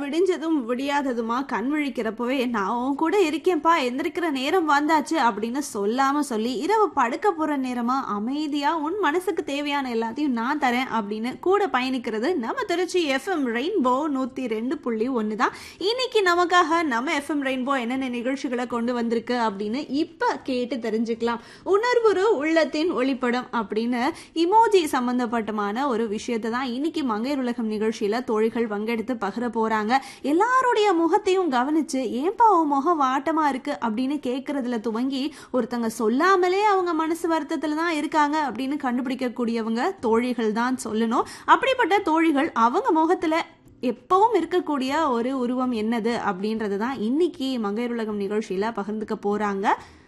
விடிஞ்சதும் விடியாததுமா கண் விழிக்கிறப்பவே நான் உன் கூட இருக்கேன்ப்பா எந்திரிக்கிற நேரம் வந்தாச்சு அப்படின்னு சொல்லாம சொல்லி இரவு படுக்க போற நேரமா அமைதியா உன் மனசுக்கு தேவையான எல்லாத்தையும் நான் தரேன் அப்படின்னு கூட பயணிக்கிறது நம்ம திருச்சி எஃப்எம் ரெயின்போ நூத்தி ரெண்டு புள்ளி ஒன்று தான் இன்னைக்கு நமக்காக நம்ம எஃப்எம் ரெயின்போ என்னென்ன நிகழ்ச்சிகளை கொண்டு வந்திருக்கு அப்படின்னு இப்ப கேட்டு தெரிஞ்சுக்கலாம் உணர்வுறு உள்ளத்தின் ஒளிப்படம் அப்படின்னு இமோஜி சம்பந்தப்பட்டமான ஒரு விஷயத்தை தான் இன்னைக்கு மங்கையர் உலகம் நிகழ்ச்சியில தோழிகள் பங்கெடுத்து பகிர போறாங்க எல்லாருடைய முகத்தையும் கவனிச்சு ஏன்பா உன் முகம் வாட்டமா இருக்கு அப்படின்னு கேட்கறதுல துவங்கி ஒருத்தங்க சொல்லாமலே அவங்க மனசு வருத்தத்துல தான் இருக்காங்க அப்படின்னு கண்டுபிடிக்கக்கூடியவங்க தோழிகள் தான் சொல்லணும் அப்படிப்பட்ட தோழிகள் அவங்க முகத்துல எப்பவும் இருக்கக்கூடிய ஒரு உருவம் என்னது அப்படின்றது தான் இன்னைக்கு மங்கையர் உலகம் நிகழ்ச்சியில பகிர்ந்துக்க போறாங்க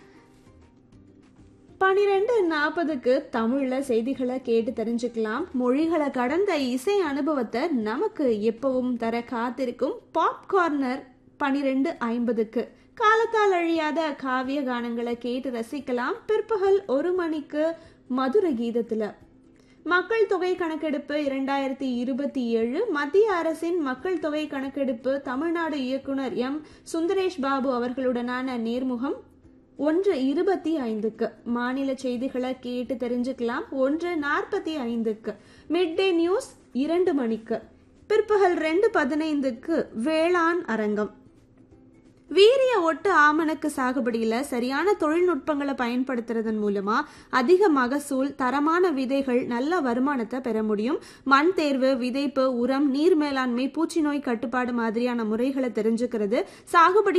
பனிரெண்டு நாற்பதுக்கு தமிழ்ல செய்திகளை கேட்டு தெரிஞ்சுக்கலாம் மொழிகளை கடந்த இசை அனுபவத்தை நமக்கு எப்பவும் தர காத்திருக்கும் பாப்கார்னர் பனிரெண்டு ஐம்பதுக்கு காலத்தால் அழியாத காவிய கானங்களை கேட்டு ரசிக்கலாம் பிற்பகல் ஒரு மணிக்கு மதுர கீதத்துல மக்கள் தொகை கணக்கெடுப்பு இரண்டாயிரத்தி இருபத்தி ஏழு மத்திய அரசின் மக்கள் தொகை கணக்கெடுப்பு தமிழ்நாடு இயக்குனர் எம் சுந்தரேஷ் பாபு அவர்களுடனான நேர்முகம் ஒன்று இருபத்தி ஐந்துக்கு மாநில செய்திகளை கேட்டு தெரிஞ்சுக்கலாம் ஒன்று நாற்பத்தி ஐந்துக்கு மிட் டே நியூஸ் இரண்டு மணிக்கு பிற்பகல் ரெண்டு பதினைந்துக்கு வேளாண் அரங்கம் வீரிய ஒட்டு ஆமணக்கு சாகுபடியில சரியான தொழில்நுட்பங்களை பயன்படுத்துறதன் மூலமா அதிக மகசூல் தரமான விதைகள் நல்ல வருமானத்தை பெற முடியும் மண் தேர்வு விதைப்பு உரம் நீர் மேலாண்மை பூச்சி நோய் கட்டுப்பாடு மாதிரியான முறைகளை தெரிஞ்சுக்கிறது சாகுபடி